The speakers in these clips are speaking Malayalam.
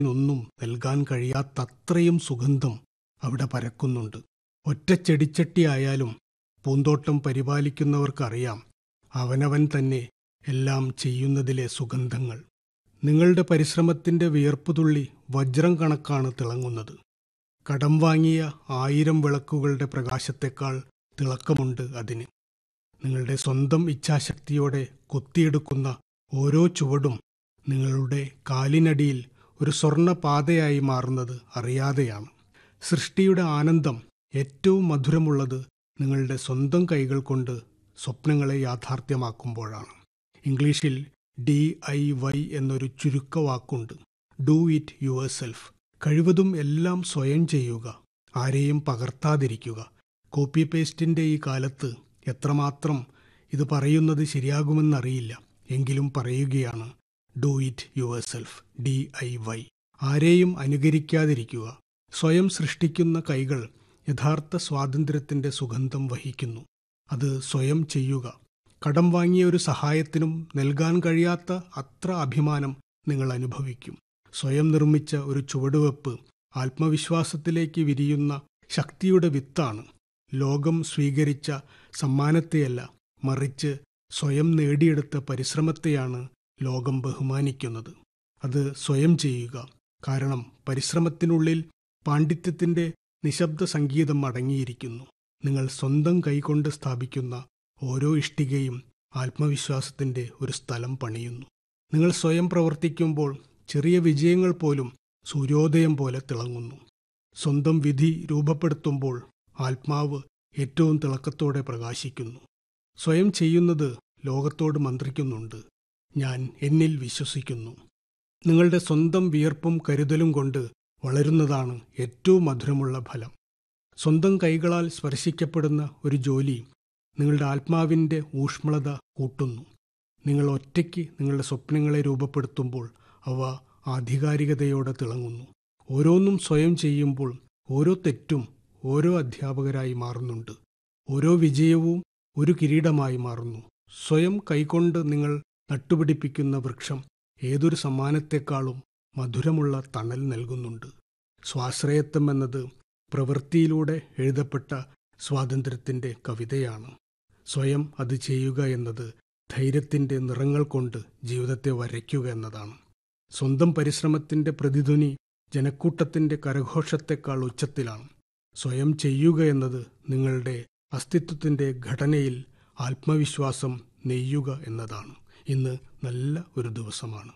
ഒന്നും നൽകാൻ കഴിയാത്തത്രയും സുഗന്ധം അവിടെ പരക്കുന്നുണ്ട് ഒറ്റ ചെടിച്ചട്ടിയായാലും പൂന്തോട്ടം പരിപാലിക്കുന്നവർക്കറിയാം അവനവൻ തന്നെ എല്ലാം ചെയ്യുന്നതിലെ സുഗന്ധങ്ങൾ നിങ്ങളുടെ പരിശ്രമത്തിന്റെ വിയർപ്പുതുള്ളി വജ്രം കണക്കാണ് തിളങ്ങുന്നത് കടം വാങ്ങിയ ആയിരം വിളക്കുകളുടെ പ്രകാശത്തെക്കാൾ തിളക്കമുണ്ട് അതിന് നിങ്ങളുടെ സ്വന്തം ഇച്ഛാശക്തിയോടെ കൊത്തിയെടുക്കുന്ന ഓരോ ചുവടും നിങ്ങളുടെ കാലിനടിയിൽ ഒരു സ്വർണ്ണ പാതയായി മാറുന്നത് അറിയാതെയാണ് സൃഷ്ടിയുടെ ആനന്ദം ഏറ്റവും മധുരമുള്ളത് നിങ്ങളുടെ സ്വന്തം കൈകൾ കൊണ്ട് സ്വപ്നങ്ങളെ യാഥാർത്ഥ്യമാക്കുമ്പോഴാണ് ഇംഗ്ലീഷിൽ ഡി ഐ വൈ എന്നൊരു ചുരുക്കവാക്കുണ്ട് ഡു ഇറ്റ് യുവർ സെൽഫ് കഴിവതും എല്ലാം സ്വയം ചെയ്യുക ആരെയും പകർത്താതിരിക്കുക കോപ്പി പേസ്റ്റിന്റെ ഈ കാലത്ത് എത്രമാത്രം ഇത് പറയുന്നത് ശരിയാകുമെന്നറിയില്ല എങ്കിലും പറയുകയാണ് do it yourself D I Y ആരെയും അനുകരിക്കാതിരിക്കുക സ്വയം സൃഷ്ടിക്കുന്ന കൈകൾ യഥാർത്ഥ സ്വാതന്ത്ര്യത്തിന്റെ സുഗന്ധം വഹിക്കുന്നു അത് സ്വയം ചെയ്യുക കടം വാങ്ങിയ ഒരു സഹായത്തിനും നൽകാൻ കഴിയാത്ത അത്ര അഭിമാനം നിങ്ങൾ അനുഭവിക്കും സ്വയം നിർമ്മിച്ച ഒരു ചുവടുവെപ്പ് ആത്മവിശ്വാസത്തിലേക്ക് വിരിയുന്ന ശക്തിയുടെ വിത്താണ് ലോകം സ്വീകരിച്ച സമ്മാനത്തെയല്ല മറിച്ച് സ്വയം നേടിയെടുത്ത പരിശ്രമത്തെയാണ് ലോകം ബഹുമാനിക്കുന്നത് അത് സ്വയം ചെയ്യുക കാരണം പരിശ്രമത്തിനുള്ളിൽ പാണ്ഡിത്യത്തിന്റെ നിശബ്ദ സംഗീതം അടങ്ങിയിരിക്കുന്നു നിങ്ങൾ സ്വന്തം കൈകൊണ്ട് സ്ഥാപിക്കുന്ന ഓരോ ഇഷ്ടികയും ആത്മവിശ്വാസത്തിന്റെ ഒരു സ്ഥലം പണിയുന്നു നിങ്ങൾ സ്വയം പ്രവർത്തിക്കുമ്പോൾ ചെറിയ വിജയങ്ങൾ പോലും സൂര്യോദയം പോലെ തിളങ്ങുന്നു സ്വന്തം വിധി രൂപപ്പെടുത്തുമ്പോൾ ആത്മാവ് ഏറ്റവും തിളക്കത്തോടെ പ്രകാശിക്കുന്നു സ്വയം ചെയ്യുന്നത് ലോകത്തോട് മന്ത്രിക്കുന്നുണ്ട് ഞാൻ എന്നിൽ വിശ്വസിക്കുന്നു നിങ്ങളുടെ സ്വന്തം വിയർപ്പും കരുതലും കൊണ്ട് വളരുന്നതാണ് ഏറ്റവും മധുരമുള്ള ഫലം സ്വന്തം കൈകളാൽ സ്പർശിക്കപ്പെടുന്ന ഒരു ജോലി നിങ്ങളുടെ ആത്മാവിൻ്റെ ഊഷ്മളത കൂട്ടുന്നു നിങ്ങൾ ഒറ്റയ്ക്ക് നിങ്ങളുടെ സ്വപ്നങ്ങളെ രൂപപ്പെടുത്തുമ്പോൾ അവ ആധികാരികതയോടെ തിളങ്ങുന്നു ഓരോന്നും സ്വയം ചെയ്യുമ്പോൾ ഓരോ തെറ്റും ഓരോ അധ്യാപകരായി മാറുന്നുണ്ട് ഓരോ വിജയവും ഒരു കിരീടമായി മാറുന്നു സ്വയം കൈകൊണ്ട് നിങ്ങൾ നട്ടുപിടിപ്പിക്കുന്ന വൃക്ഷം ഏതൊരു സമ്മാനത്തെക്കാളും മധുരമുള്ള തണൽ നൽകുന്നുണ്ട് സ്വാശ്രയത്വം എന്നത് പ്രവൃത്തിയിലൂടെ എഴുതപ്പെട്ട സ്വാതന്ത്ര്യത്തിന്റെ കവിതയാണ് സ്വയം അത് ചെയ്യുക എന്നത് ധൈര്യത്തിന്റെ നിറങ്ങൾ കൊണ്ട് ജീവിതത്തെ വരയ്ക്കുക എന്നതാണ് സ്വന്തം പരിശ്രമത്തിന്റെ പ്രതിധ്വനി ജനക്കൂട്ടത്തിന്റെ കരഘോഷത്തെക്കാൾ ഉച്ചത്തിലാണ് സ്വയം ചെയ്യുക എന്നത് നിങ്ങളുടെ അസ്തിത്വത്തിന്റെ ഘടനയിൽ ആത്മവിശ്വാസം നെയ്യുക എന്നതാണ് ഇന്ന് നല്ല ഒരു ദിവസമാണ്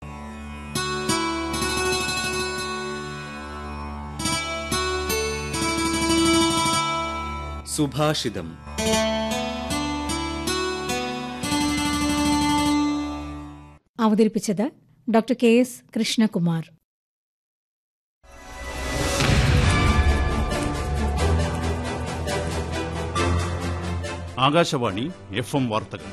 സുഭാഷിതം അവതരിപ്പിച്ചത് doctor K S Krishnakumar Akashvani F M വാർത്തകൾ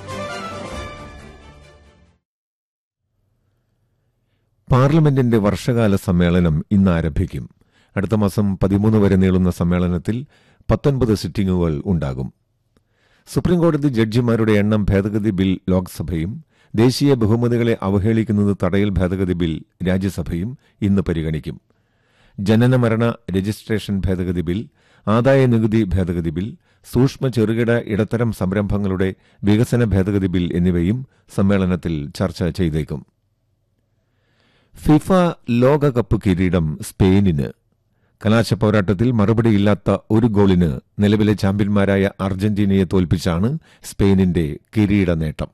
പാർലമെന്റിന്റെ വർഷകാല സമ്മേളനം ഇന്ന് ആരംഭിക്കും അടുത്ത മാസം പതിമൂന്ന് വരെ നീളുന്ന സമ്മേളനത്തിൽ പത്തൊൻപത് സിറ്റിംഗുകൾ ഉണ്ടാകും സുപ്രീംകോടതി ജഡ്ജിമാരുടെ എണ്ണം ഭേദഗതി ബിൽ ലോക്സഭയും ദേശീയ ബഹുമതികളെ അവഹേളിക്കുന്നത് തടയൽ ഭേദഗതി ബിൽ രാജ്യസഭയും ഇന്ന് പരിഗണിക്കും ജനന മരണ രജിസ്ട്രേഷൻ ഭേദഗതി ബിൽ ആദായ നികുതി ഭേദഗതി ബിൽ സൂക്ഷ്മ ചെറുകിട ഇടത്തരം സംരംഭങ്ങളുടെ വികസന ഭേദഗതി ബിൽ എന്നിവയും സമ്മേളനത്തിൽ ചർച്ച ചെയ്തേക്കും ഫിഫ ലോകകപ്പ് കിരീടം സ്പെയിനിന് കലാശ പോരാട്ടത്തിൽ മറുപടിയില്ലാത്ത ഒരു ഗോളിന് നിലവിലെ ചാമ്പ്യന്മാരായ അർജന്റീനയെ തോൽപ്പിച്ചാണ് സ്പെയിനിന്റെ കിരീട നേട്ടം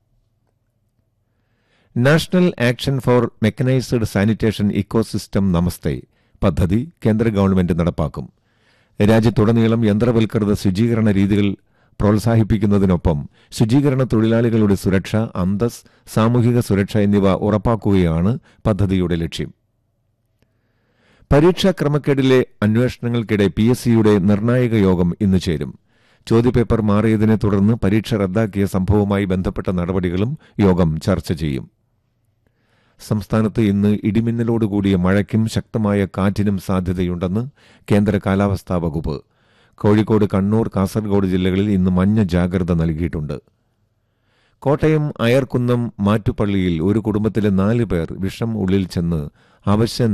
national action for mechanised sanitation ecosystem Namaste പദ്ധതി കേന്ദ്ര ഗവൺമെന്റ് നടപ്പാക്കും രാജ്യത്തുടനീളം യന്ത്രവൽകൃത ശുചീകരണ രീതികൾ പ്രോത്സാഹിപ്പിക്കുന്നതിനൊപ്പം ശുചീകരണ തൊഴിലാളികളുടെ സുരക്ഷ അന്തസ് സാമൂഹിക സുരക്ഷ എന്നിവ ഉറപ്പാക്കുകയാണ് പദ്ധതിയുടെ ലക്ഷ്യം പരീക്ഷാ ക്രമക്കേടിലെ അന്വേഷണങ്ങൾക്കിടെ പി എസ് സിയുടെ നിർണായക യോഗം ഇന്ന് ചേരും ചോദ്യപേപ്പർ മാറിയതിനെ തുടർന്ന് പരീക്ഷ റദ്ദാക്കിയ സംഭവവുമായി ബന്ധപ്പെട്ട നടപടികളും യോഗം ചർച്ച ചെയ്യും സംസ്ഥാനത്ത് ഇന്ന് ഇടിമിന്നലോടുകൂടിയ മഴയ്ക്കും ശക്തമായ കാറ്റിനും സാധ്യതയുണ്ടെന്ന് കേന്ദ്ര കാലാവസ്ഥാ വകുപ്പ് കോഴിക്കോട് കണ്ണൂർ കാസർഗോഡ് ജില്ലകളിൽ ഇന്ന് മഞ്ഞ ജാഗ്രത നൽകിയിട്ടുണ്ട് കോട്ടയം അയർക്കുന്നം മാറ്റുപള്ളിയിൽ ഒരു കുടുംബത്തിലെ നാല് പേർ വിഷം ഉള്ളിൽ ചെന്ന് അവശ്യ